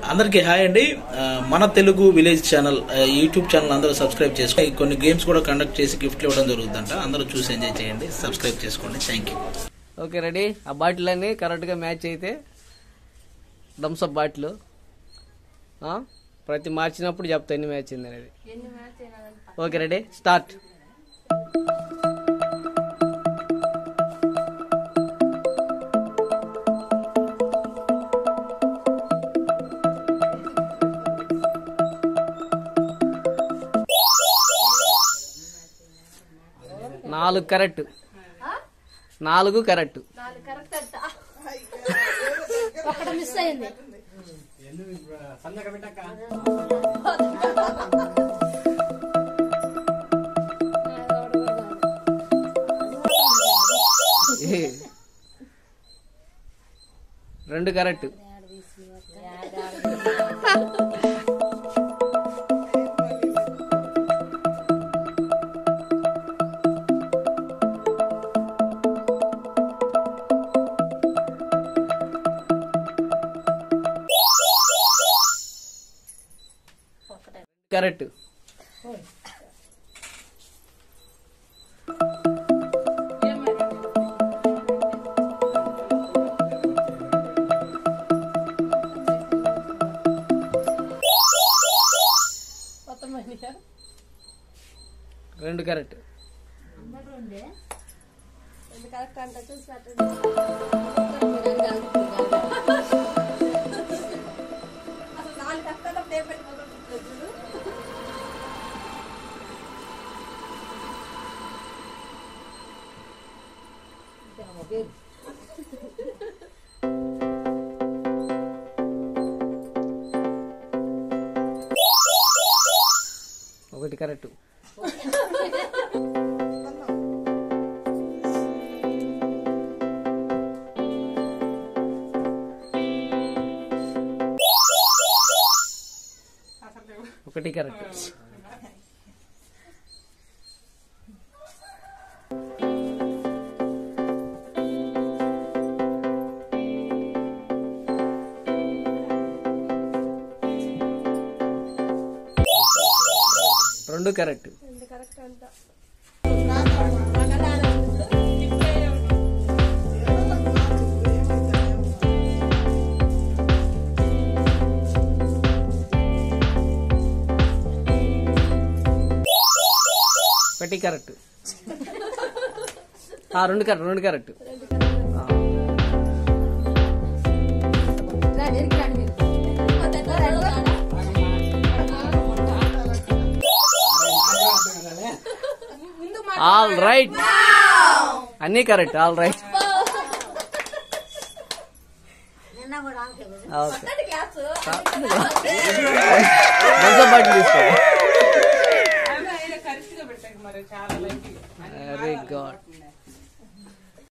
అందరికీ హాయ్ అండి ఆ, మన తెలుగు విలేజ్ ఛానల్ ఆ, యూట్యూబ్ ఛానల్ అందరూ సబ్స్క్రైబ్ చేసుకోండి కొన్ని గేమ్స్ కూడా కండక్ట్ చేసి గిఫ్ట్లు ఇవ్వడం జరుగుతుందంట అందరూ చూసి ఎంజాయ్ చేయండి సబ్స్క్రైబ్ చేసుకోండి థ్యాంక్ యూ ఓకే రెడీ ఆ బాటిల్ అన్ని కరెక్ట్గా మ్యాచ్ అయితే థమ్స్అప్ బాటిల్ ఆ? ప్రతి మార్చినప్పుడు చెప్తా ఎన్ని మ్యాచ్ అయింది అనేది ఓకే రెడీ స్టార్ట్ నాలుగు కరెక్ట్ నాలుగు కరెక్ట్ ఒకటి మిస్ అయింది రెండు కరెక్ట్ కరెక్ట్ రెండు కరెక్ట్ ఒకటి కరెక్ట్ ఒకటి కరెక్ట్ రెండు కరెక్ట్ ఒకటి కరెక్ట్ ఆ, రెండు కరెక్ట్ రెండు కరెక్ట్ ఆల్ రైట్ అన్నీ కరెక్ట్ ఆల్ రైట్ బాటిల్ తీసుకో వెరీ గుడ్